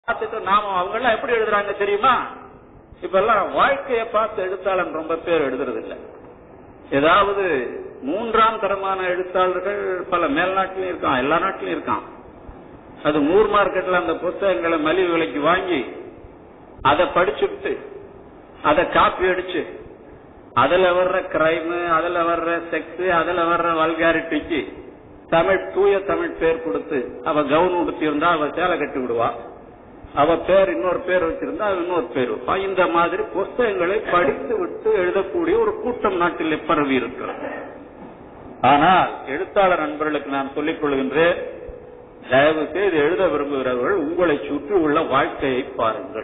பார்த்துட்டு நாம அவங்க எல்லாம் எப்படி எழுதுறாங்க தெரியுமா இப்ப எல்லாம் வாழ்க்கையை பார்த்து எழுத்தாளன் ரொம்ப பேர் எழுதுறது இல்ல ஏதாவது மூன்றாம் தரமான எழுத்தாளர்கள் பல மேல்நாட்டிலும் இருக்கான் எல்லா நாட்டிலும் இருக்கான் அது மூர் மார்க்கெட்ல அந்த புத்தகங்களை மலிவு விலைக்கு வாங்கி அதை படிச்சுட்டு அதை காப்பி அடிச்சு அதுல வர்ற கிரைம் அதுல வர்ற செக்ஸ் அதுல வர்ற வல்காரிட்டிக்கு தமிழ் தூய தமிழ் பேர் கொடுத்து அவ கவுன் உடுத்தி இருந்தா அவ சேலை கட்டி விடுவா அவ பேர் இன்னொரு பேர் வச்சிருந்தா அவ இன்னொரு பேர் வைப்பா இந்த மாதிரி புஸ்தகங்களை படித்து விட்டு எழுதக்கூடிய ஒரு கூட்டம் நாட்டில் பரவி இருக்கிறது ஆனால் எழுத்தாளர் நண்பர்களுக்கு நான் சொல்லிக் கொள்கின்றேன் தயவு செய்து எழுத விரும்புகிறவர்கள் உங்களை சுற்றி உள்ள வாழ்க்கையை பாருங்கள்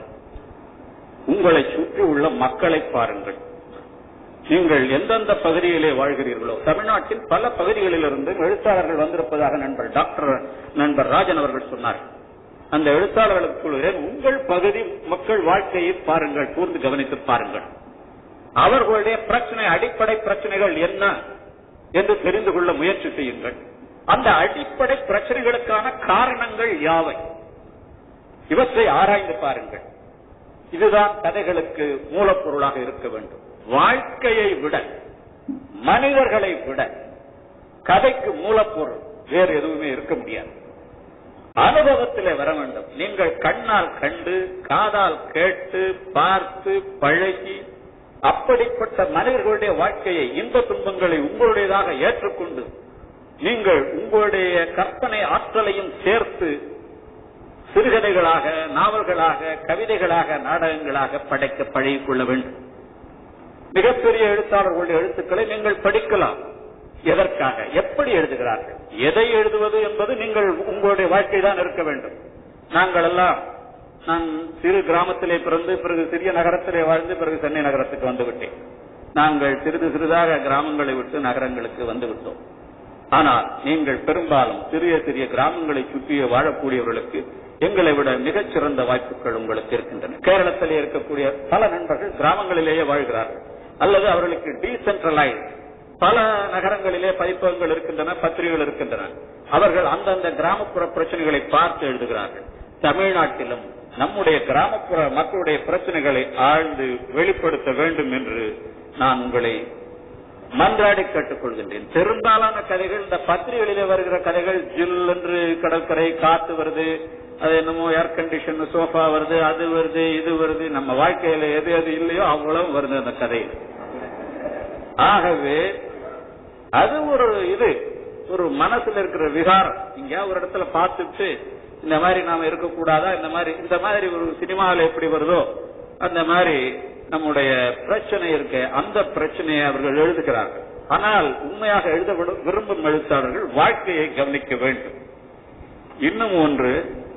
உங்களை சுற்றி உள்ள மக்களை பாருங்கள் நீங்கள் எந்தெந்த பகுதியிலே வாழ்கிறீர்களோ தமிழ்நாட்டில் பல பகுதிகளிலிருந்து எழுத்தாளர்கள் வந்திருப்பதாக நண்பர் டாக்டர் நண்பர் ராஜன் அவர்கள் சொன்னார் அந்த எழுத்தாளர்களுக்கு சொல்கிறேன் உங்கள் பகுதி மக்கள் வாழ்க்கையை பாருங்கள் கூர்ந்து கவனித்து பாருங்கள் அவர்களுடைய பிரச்சனை அடிப்படை பிரச்சனைகள் என்ன என்று தெரிந்து கொள்ள முயற்சி செய்யுங்கள் அந்த அடிப்படை பிரச்சனைகளுக்கான காரணங்கள் யாவை இவற்றை ஆராய்ந்து பாருங்கள் இதுதான் கதைகளுக்கு மூலப்பொருளாக இருக்க வேண்டும் வாழ்க்கையை விட மனிதர்களை விட கதைக்கு மூலப்பொருள் வேறு எதுவுமே இருக்க முடியாது அனுபவத்திலே வர வேண்டும் நீங்கள் கண்ணால் கண்டு காதால் கேட்டு பார்த்து பழகி அப்படிப்பட்ட மனிதர்களுடைய வாழ்க்கையை இன்ப துன்பங்களை உங்களுடையதாக ஏற்றுக்கொண்டு நீங்கள் உங்களுடைய கற்பனை ஆற்றலையும் சேர்த்து சிறுகதைகளாக நாவல்களாக கவிதைகளாக நாடகங்களாக படைக்க பழகிக் கொள்ள வேண்டும் மிகப்பெரிய எழுத்தாளர்களுடைய எழுத்துக்களை நீங்கள் படிக்கலாம் எதற்காக எப்படி எழுதுகிறார்கள் எதை எழுதுவது என்பது நீங்கள் உங்களுடைய வாழ்க்கை தான் இருக்க வேண்டும் நாங்கள் எல்லாம் நான் சிறு கிராமத்திலே பிறந்து பிறகு சிறிய நகரத்திலே வாழ்ந்து பிறகு சென்னை நகரத்துக்கு வந்து விட்டேன் நாங்கள் சிறிது சிறிதாக கிராமங்களை விட்டு நகரங்களுக்கு வந்து விட்டோம் ஆனால் நீங்கள் பெரும்பாலும் சிறிய சிறிய கிராமங்களை சுற்றிய வாழக்கூடியவர்களுக்கு எங்களை விட மிகச்சிறந்த வாய்ப்புகள் உங்களுக்கு இருக்கின்றன கேரளத்திலே இருக்கக்கூடிய பல நண்பர்கள் கிராமங்களிலேயே வாழ்கிறார்கள் அல்லது அவர்களுக்கு டீசென்ட்ரலைஸ் பல நகரங்களிலே பதிப்பகங்கள் இருக்கின்றன பத்திரிகைகள் இருக்கின்றன அவர்கள் அந்தந்த கிராமப்புற பிரச்சனைகளை பார்த்து எழுதுகிறார்கள் தமிழ்நாட்டிலும் நம்முடைய கிராமப்புற மக்களுடைய பிரச்சனைகளை ஆழ்ந்து வெளிப்படுத்த வேண்டும் என்று நான் உங்களை மன்றாடி கேட்டுக்கொள்கின்றேன் பெரும்பாலான கதைகள் இந்த பத்திரிகைகளிலே வருகிற கதைகள் ஜில் என்று கடற்கரை காத்து வருது அது என்னமோ ஏர் கண்டிஷன் சோஃபா வருது அது வருது இது வருது நம்ம வாழ்க்கையில எது எது இல்லையோ அவ்வளவு வருது அந்த கதையில் ஆகவே அது ஒரு இது ஒரு மனசுல இருக்கிற விகாரம் இங்க ஒரு இடத்துல பார்த்துட்டு இந்த மாதிரி நாம இருக்கக்கூடாதா இந்த மாதிரி இந்த மாதிரி ஒரு சினிமாவில் எப்படி வருதோ அந்த மாதிரி நம்முடைய பிரச்சனை இருக்க அந்த பிரச்சனையை அவர்கள் எழுதுகிறார்கள் ஆனால் உண்மையாக எழுத விரும்பும் எழுத்தாளர்கள் வாழ்க்கையை கவனிக்க வேண்டும் இன்னும் ஒன்று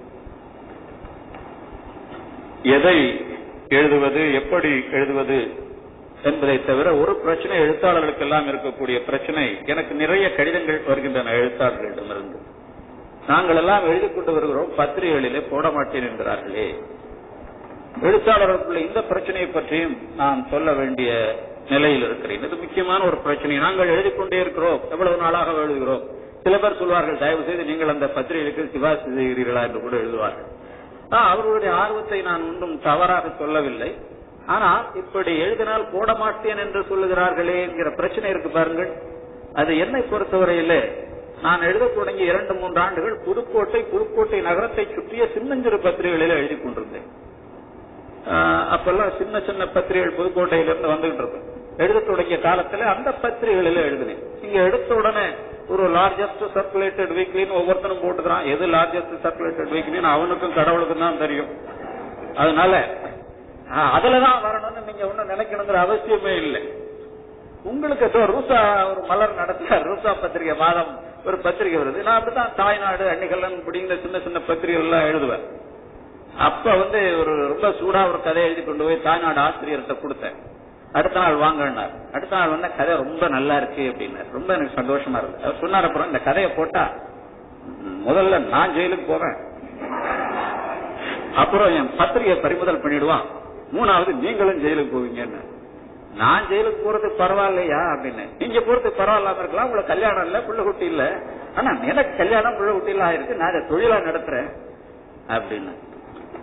எதை எழுதுவது எப்படி எழுதுவது என்பதை தவிர ஒரு பிரச்சனை எழுத்தாளர்களுக்கு எல்லாம் இருக்கக்கூடிய பிரச்சனை எனக்கு நிறைய கடிதங்கள் வருகின்றன எழுத்தாளர்களிடமிருந்து நாங்கள் எல்லாம் எழுதி கொண்டு வருகிறோம் பத்திரிகைகளிலே போட மாட்டேன் என்கிறார்களே எழுத்தாளர்களுக்குள்ள இந்த பிரச்சனையை பற்றியும் நான் சொல்ல வேண்டிய நிலையில் இருக்கிறேன் இது முக்கியமான ஒரு பிரச்சனை நாங்கள் எழுதி கொண்டே இருக்கிறோம் எவ்வளவு நாளாக எழுதுகிறோம் சில பேர் சொல்வார்கள் தயவு செய்து நீங்கள் அந்த பத்திரிகைகளுக்கு சிபாரிசு செய்கிறீர்களா என்று கூட எழுதுவார்கள் அவர்களுடைய ஆர்வத்தை நான் ஒன்றும் தவறாக சொல்லவில்லை ஆனால் இப்படி எழுதினால் போட மாட்டேன் என்று சொல்லுகிறார்களே என்கிற பிரச்சனை இருக்கு பாருங்கள் அது என்னை பொறுத்தவரையிலே நான் எழுத தொடங்கி இரண்டு மூன்று ஆண்டுகள் புதுக்கோட்டை புதுக்கோட்டை நகரத்தை சுற்றிய சின்னஞ்சிறு பத்திரிகைகளில் எழுதி கொண்டிருந்தேன் அப்பெல்லாம் சின்ன சின்ன பத்திரிகைகள் புதுக்கோட்டையிலிருந்து வந்துகிட்டு இருக்கும் எழுத தொடங்கிய காலத்துல அந்த பத்திரிகைகளில எழுதினேன் இங்க எடுத்த உடனே ஒரு லார்ஜஸ்ட் சர்க்குலேட்டட் வீக்லின்னு ஒவ்வொருத்தனும் போட்டுக்கிறான் எது லார்ஜஸ்ட் சர்க்குலேட்டட் வீக்லின்னு அவனுக்கும் கடவுளுக்கும் தான் தெரியும் அதனால அதுலதான் வரணும்னு நீங்க ஒண்ணும் நினைக்கணுங்கிற அவசியமே இல்லை உங்களுக்கு ஏதோ ரூசா ஒரு மலர் நடத்துல ரூசா பத்திரிகை மாதம் ஒரு பத்திரிகை வருது நான் அப்படித்தான் தாய்நாடு அன்னிகலன் அப்படிங்கிற சின்ன சின்ன பத்திரிகை எல்லாம் எழுதுவேன் அப்ப வந்து ஒரு ரொம்ப சூடா ஒரு கதையை எழுதி கொண்டு போய் தாய்நாடு ஆசிரியர்கிட்ட கொடுத்தேன் அடுத்த நாள் வாங்கினார் அடுத்த நாள் வந்து கதை ரொம்ப நல்லா இருக்கு அப்படின்னாரு ரொம்ப எனக்கு சந்தோஷமா இருக்கு அவர் சொன்னார் அப்புறம் இந்த கதையை போட்டா முதல்ல நான் ஜெயிலுக்கு போவேன் அப்புறம் என் பத்திரிகை பறிமுதல் பண்ணிடுவான் மூணாவது நீங்களும் ஜெயிலுக்கு போவீங்கன்னு நான் ஜெயிலுக்கு போறது பரவாயில்லையா அப்படின்னு நீங்க போறது பரவாயில்லாம இருக்கலாம் உங்களுக்கு கல்யாணம் இல்ல புள்ள குட்டி இல்ல ஆனா எனக்கு கல்யாணம் புள்ள குட்டி இல்ல ஆயிருக்கு நான் அதை தொழிலா நடத்துறேன் அப்படின்னு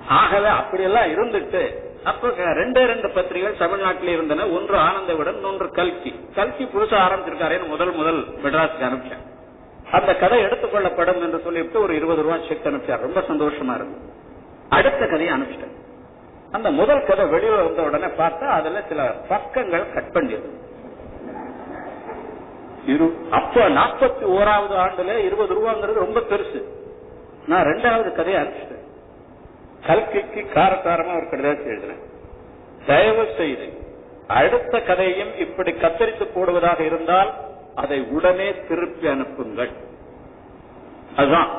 ஆகவே அப்படியெல்லாம் இருந்துட்டு அப்ப ரெண்டே ரெண்டு பத்திரிகைகள் தமிழ்நாட்டில் இருந்தன ஒன்று ஆனந்த விடன் ஒன்று கல்கி கல்கி புதுசா ஆரம்பிச்சிருக்காருன்னு முதல் முதல் மெட்ராஸுக்கு அனுப்பிச்சேன் அந்த கதை எடுத்துக்கொள்ளப்படும் என்று சொல்லிட்டு ஒரு இருபது ரூபாய் செக் அனுப்பிச்சார் ரொம்ப சந்தோஷமா இருக்கு அடுத்த கதையை அனுப்பிச்சிட்டேன் அந்த முதல் கதை வெளியில வந்த உடனே பார்த்தா அதுல சில பக்கங்கள் கட் பண்ணியது இரு அப்ப நாற்பத்தி ஓராவது ஆண்டுல இருபது ரூபாங்கிறது ரொம்ப பெருசு நான் ரெண்டாவது கதையை அனுப்பிச்சிட்டேன் கல்கிக்கு காரசாரமா ஒரு கடிதத்தை எழுதினேன் தயவு செய்து அடுத்த கதையும் இப்படி கத்தரித்து போடுவதாக இருந்தால் அதை உடனே திருப்பி அனுப்புங்கள் அதுதான்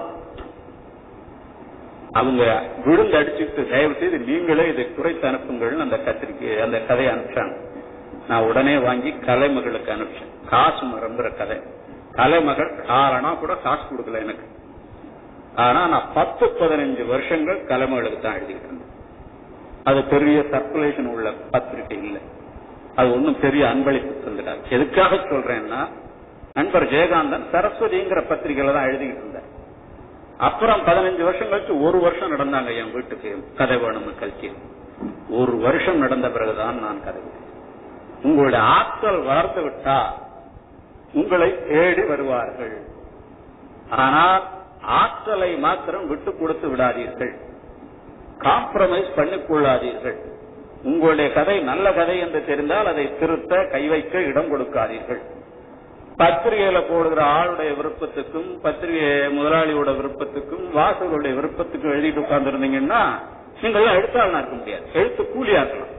அவங்க விழுந்து அடிச்சுட்டு தயவு செய்து நீங்களே இதை குறைத்து அனுப்புங்கள் அந்த கத்திரிக்கை அந்த கதையை அனுப்பிச்சாங்க நான் உடனே வாங்கி கலைமகளுக்கு அனுப்பிச்சேன் காசு மறந்துற கதை கலைமகள் காரணா கூட காசு கொடுக்கல எனக்கு ஆனா நான் பத்து பதினஞ்சு வருஷங்கள் கலைமகளுக்கு தான் எழுதிக்கிட்டு இருந்தேன் அது பெரிய சர்க்குலேஷன் உள்ள பத்திரிகை இல்லை அது ஒன்றும் பெரிய அன்பளிப்பு தந்துடாது எதுக்காக சொல்றேன்னா நண்பர் ஜெயகாந்தன் சரஸ்வதிங்கிற பத்திரிகையில தான் எழுதிக்கிட்டு இருந்தேன் அப்புறம் பதினஞ்சு வருஷம் கழிச்சு ஒரு வருஷம் நடந்தாங்க என் வீட்டுக்கு கதை வேணும் கல்கி ஒரு வருஷம் நடந்த பிறகுதான் நான் கதை உங்களுடைய ஆற்றல் வளர்ந்து விட்டா உங்களை தேடி வருவார்கள் ஆனால் ஆற்றலை மாத்திரம் விட்டு கொடுத்து விடாதீர்கள் காம்ப்ரமைஸ் பண்ணிக் கொள்ளாதீர்கள் உங்களுடைய கதை நல்ல கதை என்று தெரிந்தால் அதை திருத்த கை வைக்க இடம் கொடுக்காதீர்கள் பத்திரிகையில போடுகிற ஆளுடைய விருப்பத்துக்கும் பத்திரிகை முதலாளியோட விருப்பத்துக்கும் வாசகருடைய விருப்பத்துக்கும் எழுதிட்டு உட்கார்ந்து இருந்தீங்கன்னா நீங்கள் எழுத்தாளனா இருக்க முடியாது எழுத்து கூலியாக்கலாம்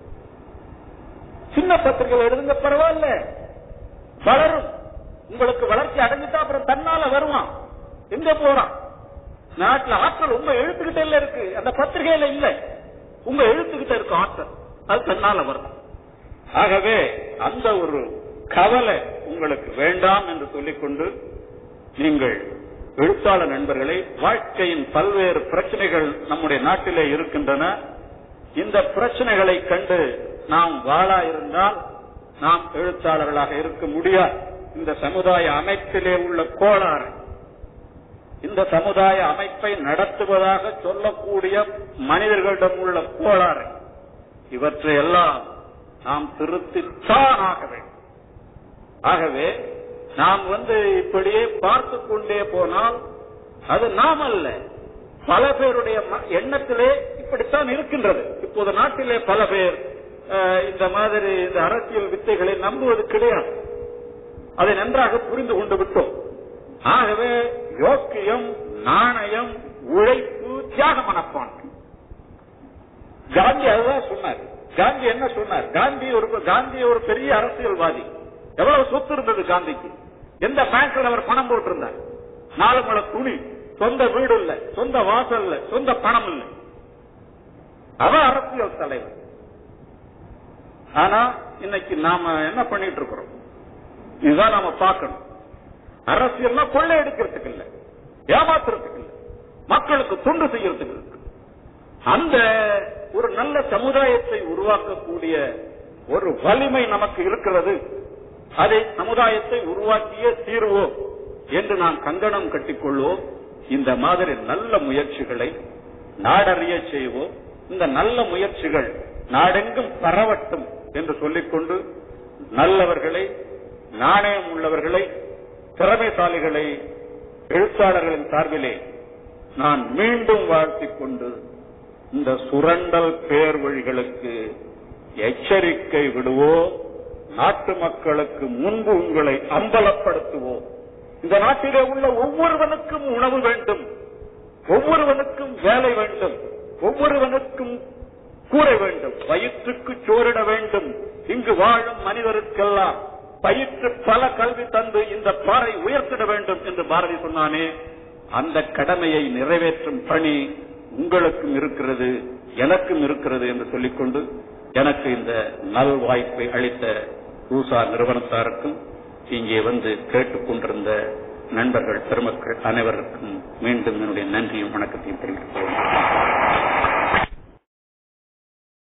சின்ன பத்திரிகை எழுதுங்க பரவாயில்ல வளரும் உங்களுக்கு வளர்ச்சி அடைஞ்சிட்டா அப்புறம் தன்னால வருவான் எங்க போறான் நாட்டுல ஆற்றல் உங்க எழுத்துக்கிட்ட இருக்கு அந்த பத்திரிகையில இல்ல உங்க எழுத்துக்கிட்ட இருக்கு ஆற்றல் அது தன்னால வரும் ஆகவே அந்த ஒரு கவலை உங்களுக்கு வேண்டாம் என்று சொல்லிக்கொண்டு நீங்கள் எழுத்தாளர் நண்பர்களை வாழ்க்கையின் பல்வேறு பிரச்சனைகள் நம்முடைய நாட்டிலே இருக்கின்றன இந்த பிரச்சனைகளை கண்டு நாம் வாழா இருந்தால் நாம் எழுத்தாளர்களாக இருக்க முடியாது இந்த சமுதாய அமைப்பிலே உள்ள கோளாறு இந்த சமுதாய அமைப்பை நடத்துவதாக சொல்லக்கூடிய மனிதர்களிடம் உள்ள கோளாறு இவற்றையெல்லாம் நாம் திருத்தித்தான் ஆக வேண்டும் ஆகவே நாம் வந்து இப்படியே பார்த்து கொண்டே போனால் அது நாம் அல்ல பல பேருடைய எண்ணத்திலே இப்படித்தான் இருக்கின்றது இப்போது நாட்டிலே பல பேர் இந்த மாதிரி இந்த அரசியல் வித்தைகளை நம்புவது கிடையாது அதை நன்றாக புரிந்து கொண்டு விட்டோம் ஆகவே யோக்கியம் நாணயம் உழைப்பு தியாக மனப்பான்மை காந்தி அதுதான் சொன்னார் காந்தி என்ன சொன்னார் காந்தி ஒரு காந்தி ஒரு பெரிய அரசியல்வாதி எவ்வளவு சொத்து இருந்தது காந்திக்கு எந்த பேங்க்ல அவர் பணம் போட்டிருந்தார் நாலு மலை துணி சொந்த வீடு இல்ல சொந்த வாசல் இல்ல சொந்த பணம் இல்ல அவர் அரசியல் தலைவர் ஆனா இன்னைக்கு நாம என்ன பண்ணிட்டு இருக்கிறோம் இதுதான் நாம பார்க்கணும் அரசியல்னா கொள்ளை எடுக்கிறதுக்கு இல்ல ஏமாத்துறதுக்கு இல்ல மக்களுக்கு தொண்டு செய்யறதுக்கு இருக்கு அந்த ஒரு நல்ல சமுதாயத்தை உருவாக்கக்கூடிய ஒரு வலிமை நமக்கு இருக்கிறது அதை சமுதாயத்தை உருவாக்கியே தீர்வோம் என்று நாம் கங்கணம் கட்டிக்கொள்வோம் இந்த மாதிரி நல்ல முயற்சிகளை நாடறிய செய்வோம் இந்த நல்ல முயற்சிகள் நாடெங்கும் பரவட்டும் என்று சொல்லிக்கொண்டு நல்லவர்களை நாணயம் உள்ளவர்களை திறமைசாலிகளை எழுத்தாளர்களின் சார்பிலே நான் மீண்டும் வாழ்த்திக் கொண்டு இந்த சுரண்டல் பேர் வழிகளுக்கு எச்சரிக்கை விடுவோம் நாட்டு மக்களுக்கு முன்பு உங்களை அம்பலப்படுத்துவோம் இந்த நாட்டிலே உள்ள ஒவ்வொருவனுக்கும் உணவு வேண்டும் ஒவ்வொருவனுக்கும் வேலை வேண்டும் ஒவ்வொருவனுக்கும் கூரை வேண்டும் வயிற்றுக்கு சோரிட வேண்டும் இங்கு வாழும் மனிதருக்கெல்லாம் பயிற்று பல கல்வி தந்து இந்த பாறை உயர்த்திட வேண்டும் என்று பாரதி சொன்னானே அந்த கடமையை நிறைவேற்றும் பணி உங்களுக்கும் இருக்கிறது எனக்கும் இருக்கிறது என்று சொல்லிக்கொண்டு எனக்கு இந்த நல் வாய்ப்பை அளித்த ரூசா நிறுவனத்தாருக்கும் இங்கே வந்து கேட்டுக்கொண்டிருந்த நண்பர்கள் பெருமக்கள் அனைவருக்கும் மீண்டும் என்னுடைய நன்றியும் வணக்கத்தையும் தெரிவித்துக் கொள்கிறேன்